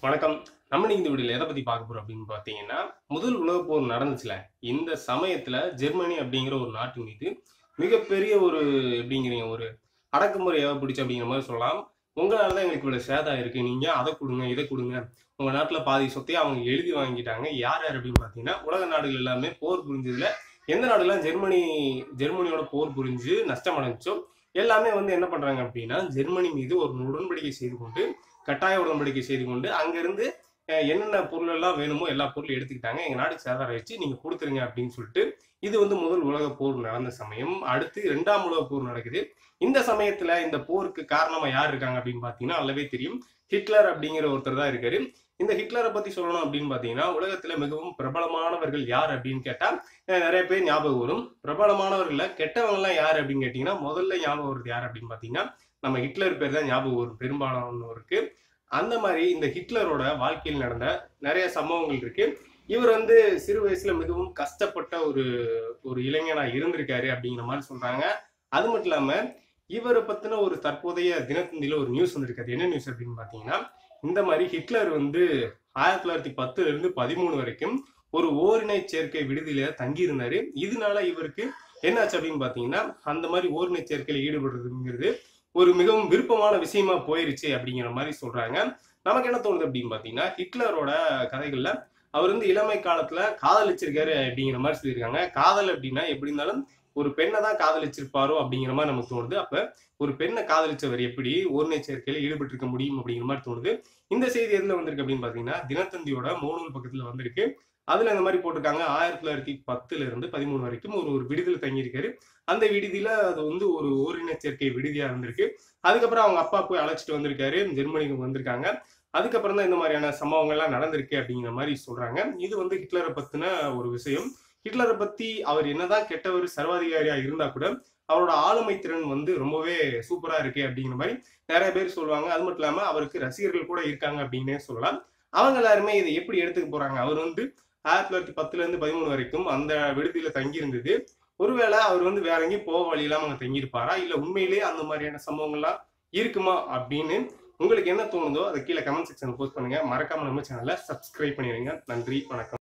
வணக்கம் நம்ம இன்னைக்கு இந்த வீடியோல எதை பத்தி பார்க்க போறோம் அப்படின்னு பார்த்தீங்கன்னா முதல் உலகப் போர் நடந்துச்சுல இந்த சமயத்துல ஜெர்மனி அப்படிங்கிற ஒரு நாட்டு மீது மிகப்பெரிய ஒரு எப்படிங்கிறீங்க ஒரு அடக்குமுறை பிடிச்சு அப்படிங்கிற மாதிரி சொல்லலாம் உங்களால தான் எங்களுக்கு இவ்வளவு சேதம் இருக்கு நீங்க அதை கொடுங்க இதை கொடுங்க உங்க நாட்டுல பாதி சொத்தையை அவங்க எழுதி வாங்கிட்டாங்க யார் யார் அப்படின்னு பார்த்தீங்கன்னா உலக நாடுகள் எல்லாமே போர் புரிஞ்சதுல எந்த நாடுலாம் ஜெர்மனி ஜெர்மனியோட போர் புரிஞ்சு நஷ்டம் அடைஞ்சோ எல்லாமே வந்து என்ன பண்றாங்க அப்படின்னா ஜெர்மனி மீது ஒரு உடன்படிக்கை செய்து கொண்டு கட்டாய உடன்படிக்கை செய்து கொண்டு அங்கிருந்து அஹ், என்னென்ன பொருள் எல்லாம் வேணுமோ எல்லா பொருளும் எடுத்துக்கிட்டாங்க எங்க நாட்டுக்கு சேதாரம் ஆயிடுச்சு நீங்க கொடுத்துருங்க அப்படின்னு சொல்லிட்டு இது வந்து முதல் உலக போர் நடந்த சமயம் அடுத்து இரண்டாம் உலக போர் நடக்குது இந்த சமயத்துல இந்த போருக்கு காரணமா யார் இருக்காங்க அப்படின்னு பாத்தீங்கன்னா நல்லாவே தெரியும் ஹிட்லர் அப்படிங்கிற ஒருத்தர் தான் இருக்காரு இந்த ஹிட்லரை பத்தி சொல்லணும் அப்படின்னு பாத்தீங்கன்னா உலகத்துல மிகவும் பிரபலமானவர்கள் யார் அப்படின்னு கேட்டா அஹ், நிறைய பேர் ஞாபகம் வரும் பிரபலமானவர்கள்ல கெட்டவங்க எல்லாம் யார் அப்படின்னு கேட்டீங்கன்னா முதல்ல ஞாபகம் வருது யார் அப்படின்னு பாத்தீங்கன்னா நம்ம ஹிட்லர் பேர் தான் ஞாபகம் வரும் பெரும்பாலானோருக்கு அந்த மாதிரி இந்த ஹிட்லரோட வாழ்க்கையில் நடந்த நிறைய சம்பவங்கள் இருக்கு இவர் வந்து சிறு வயசுல மிகவும் கஷ்டப்பட்ட ஒரு ஒரு இளைஞனா இருந்திருக்காரு அப்படிங்கிற மாதிரி சொல்றாங்க அது மட்டும் இல்லாம இவரை பத்தின ஒரு தற்போதைய தினத்தந்தியில ஒரு நியூஸ் வந்திருக்காரு என்ன நியூஸ் அப்படின்னு பாத்தீங்கன்னா இந்த மாதிரி ஹிட்லர் வந்து ஆயிரத்தி தொள்ளாயிரத்தி பத்துல இருந்து பதிமூணு வரைக்கும் ஒரு ஓரினை சேர்க்கை விடுதியில தங்கி இருந்தாரு இதனால இவருக்கு என்னாச்சு அப்படின்னு பாத்தீங்கன்னா அந்த மாதிரி ஓரினை சேர்க்கையில ஈடுபடுறதுங்கிறது ஒரு மிகவும் விருப்பமான விஷயமா போயிருச்சு அப்படிங்கிற மாதிரி சொல்றாங்க நமக்கு என்ன தோணுது அப்படின்னு பாத்தீங்கன்னா ஹிட்லரோட கதைகள்ல அவர் வந்து இளமை காலத்துல காதலிச்சிருக்காரு அப்படிங்கிற மாதிரி சொல்லியிருக்காங்க காதல் அப்படின்னா எப்படி இருந்தாலும் ஒரு பெண்ணை தான் காதலிச்சிருப்பாரோ அப்படிங்கிற மாதிரி நமக்கு தோணுது அப்ப ஒரு பெண்ணை காதலிச்சவர் எப்படி ஓர்ணை சேர்க்கையில ஈடுபட்டு இருக்க முடியும் அப்படிங்கிற மாதிரி தோணுது இந்த செய்தி எதுல வந்திருக்கு அப்படின்னு பாத்தீங்கன்னா தினத்தந்தியோட மூணூல் பக்கத்துல வந்திருக்கு அதுல இந்த மாதிரி போட்டிருக்காங்க ஆயிரத்தி தொள்ளாயிரத்தி பத்துல இருந்து பதிமூணு வரைக்கும் ஒரு ஒரு விடுதியில தங்கியிருக்காரு அந்த விடுதியில அது வந்து ஒரு ஓரின சேர்க்கை விடுதியா இருந்திருக்கு அதுக்கப்புறம் அவங்க அப்பா போய் அழைச்சிட்டு வந்திருக்காரு ஜெர்மனிக்கு வந்திருக்காங்க அதுக்கப்புறம் தான் இந்த மாதிரியான சம்பவங்கள்லாம் நடந்திருக்கு அப்படிங்கிற மாதிரி சொல்றாங்க இது வந்து ஹிட்லரை பத்தின ஒரு விஷயம் ஹிட்லரை பத்தி அவர் என்னதான் கெட்டவர் சர்வாதிகாரியா இருந்தா கூட அவரோட ஆளுமை திறன் வந்து ரொம்பவே சூப்பரா இருக்கு அப்படிங்கிற மாதிரி நிறைய பேர் சொல்லுவாங்க அது மட்டும் இல்லாம அவருக்கு ரசிகர்கள் கூட இருக்காங்க அப்படின்னே சொல்லலாம் அவங்க எல்லாருமே இதை எப்படி எடுத்துக்க போறாங்க அவர் வந்து ஆயிரத்தி தொள்ளாயிரத்தி பத்துல இருந்து பதிமூணு வரைக்கும் அந்த விடுதியில தங்கி இருந்தது ஒருவேளை அவர் வந்து வேற எங்கேயும் போக வழி இல்லாம அங்க தங்கியிருப்பாரா இல்ல உண்மையிலேயே அந்த மாதிரியான சம்பவங்கள்லாம் இருக்குமா அப்படின்னு உங்களுக்கு என்ன தோணுதோ அதை கீழே கமெண்ட் செக்ஷன் போஸ்ட் பண்ணுங்க மறக்காம நம்ம சேனலை சப்ஸ்கிரைப் பண்ணிடுங்க நன்றி வணக்கம்